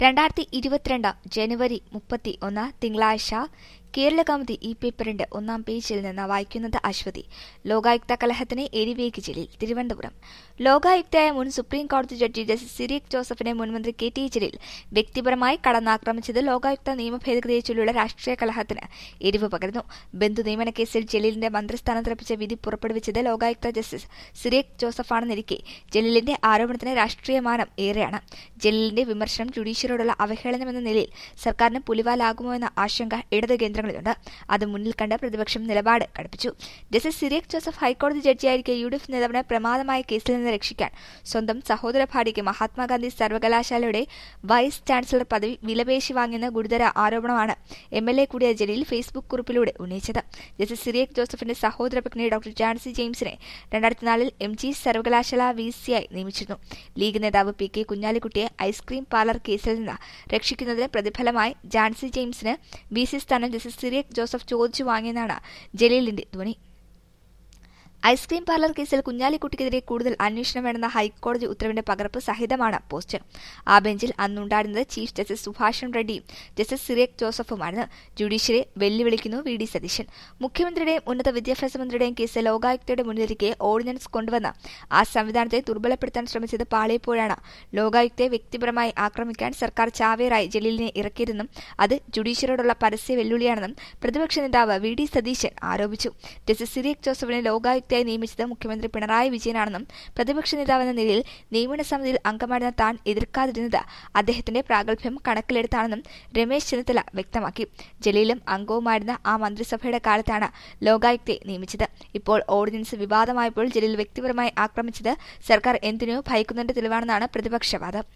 രണ്ടായിരത്തി ഇരുപത്തിരണ്ട് ജനുവരി മുപ്പത്തി ഒന്ന് തിങ്കളാഴ്ച കേരള കൗമുദി ഈ പേപ്പറിന്റെ ഒന്നാം പേജിൽ നിന്ന് വായിക്കുന്നത് അശ്വതി ലോകായുക്ത കലഹത്തിന് എരിവേക്ക് ജലീൽ തിരുവനന്തപുരം ലോകായുക്തയായ മുൻ സുപ്രീം കോടതി ജഡ്ജി ജസ്റ്റിസ് സിറിയക് ജോസഫിനെ മുൻമന്ത്രി കെ ടി ജലീൽ വ്യക്തിപരമായി കടന്നാക്രമിച്ചത് ലോകായുക്ത നിയമ ഭേദഗതിയെ ചൊല്ലിയുള്ള രാഷ്ട്രീയ കലഹത്തിന് എരിവ് പകരുന്നു ബന്ധു നിയമന കേസിൽ ജലീലിന്റെ മന്ത്രിസ്ഥാനം തെറിപ്പിച്ച വിധി പുറപ്പെടുവിച്ചത് ലോകായുക്ത ജസ്റ്റിസ് സിറിയക് ജോസഫാണെന്നിരിക്കെ ജലീലിന്റെ ആരോപണത്തിന് രാഷ്ട്രീയമാനം ഏറെയാണ് ജലീലിന്റെ വിമർശനം ജുഡീഷ്യറോടുള്ള അവഹേളനമെന്ന നിലയിൽ സർക്കാരിന് പുലിവാലാകുമോ എന്ന ആശങ്ക ഇടത് കേന്ദ്രങ്ങളിലുണ്ട് അത് മുന്നിൽ കണ്ട് പ്രതിപക്ഷം നിലപാട് കടുപ്പിച്ചു ജസ്റ്റിസ് സിറിയക് ജോസഫ് ഹൈക്കോടതി ജഡ്ജിയായിരിക്കെ യു ഡി എഫ് നേതാവിനെ പ്രമാദമായ കേസിൽ നിന്ന് രക്ഷിക്കാൻ സ്വന്തം സഹോദര ഭാര്യയ്ക്ക് മഹാത്മാഗാന്ധി സർവകലാശാലയുടെ വൈസ് ചാൻസലർ പദവി വിലപേശി വാങ്ങിയെന്ന ഗുരുതര ആരോപണമാണ് എം എൽ എ കൂടിയ ജലീൽ ഫേസ്ബുക്ക് കുറിപ്പിലൂടെ ഉന്നയിച്ചത് ജസ്റ്റിസ് സിറിയക് ജോസഫിന്റെ സഹോദര പത്നി ഡോക്ടർ ജാൻസി ജെയിംസിനെ രണ്ടായിരത്തി നാലിൽ എം ജി സർവകലാശാല വി സിയായി നിയമിച്ചിരുന്നു ലീഗ് നേതാവ് പി കെ കുഞ്ഞാലിക്കുട്ടിയെ ഐസ്ക്രീം പാർലർ കേസിൽ നിന്ന് രക്ഷിക്കുന്നതിന് പ്രതിഫലമായി ജാൻസി ജെയിംസിന് വി സി സ്ഥാനം ജസ്റ്റിസ് സിറിയക് ജോസഫ് ചോദിച്ചു വാങ്ങിയെന്നാണ് ജലീലിന്റെ ധ്വനി ഐസ്ക്രീം പാർലർ കേസിൽ കുഞ്ഞാലിക്കുട്ടിക്കെതിരെ കൂടുതൽ അന്വേഷണം വേണമെന്ന ഹൈക്കോടതി ഉത്തരവിന്റെ പകർപ്പ് സഹിതമാണ് പോസ്റ്റ് ആ ബെഞ്ചിൽ അന്നുണ്ടായിരുന്നത് ചീഫ് ജസ്റ്റിസ് സുഭാഷൻ റെഡ്ഡിയും ജസ്റ്റിസ് സിറിയക് ജോസഫുമായിരുന്നു ജുഡീഷ്യറെ വെല്ലുവിളിക്കുന്നു വി ഡി സതീശൻ മുഖ്യമന്ത്രിയുടെയും ഉന്നത വിദ്യാഭ്യാസ മന്ത്രിയുടെയും കേസ് ലോകായുക്തയുടെ മുന്നിലേക്ക് ഓർഡിനൻസ് കൊണ്ടുവന്ന് ആ സംവിധാനത്തെ ദുർബലപ്പെടുത്താൻ ശ്രമിച്ചത് പാളിയപ്പോഴാണ് ലോകായുക്തയെ വ്യക്തിപരമായി ആക്രമിക്കാൻ സർക്കാർ ചാവേറായി ജലീലിനെ ഇറക്കിയതെന്നും അത് ജുഡീഷ്യറോടുള്ള പരസ്യ വെല്ലുവിളിയാണെന്നും പ്രതിപക്ഷ നേതാവ് വി ഡി സതീശൻ ആരോപിച്ചു ജസ്റ്റിസ് സിറിയക് ജോസഫിനെ ലോകായുക്ത വ്യക്തിയായി നിയമിച്ചത് മുഖ്യമന്ത്രി പിണറായി വിജയനാണെന്നും പ്രതിപക്ഷ നേതാവെന്ന നിലയിൽ നിയമന സമിതിയിൽ അംഗമായിരുന്ന താൻ എതിർക്കാതിരുന്നത് അദ്ദേഹത്തിന്റെ പ്രാഗൽഭ്യം കണക്കിലെടുത്താണെന്നും രമേശ് ചെന്നിത്തല വ്യക്തമാക്കി ജലീലും അംഗവുമായിരുന്ന ആ മന്ത്രിസഭയുടെ കാലത്താണ് ലോകായുക്തയെ നിയമിച്ചത് ഇപ്പോൾ ഓർഡിനൻസ് വിവാദമായപ്പോൾ ജലീൽ വ്യക്തിപരമായി ആക്രമിച്ചത് സർക്കാർ എന്തിനോ ഭയക്കുന്നതിന്റെ തെളിവാണെന്നാണ് പ്രതിപക്ഷവാദം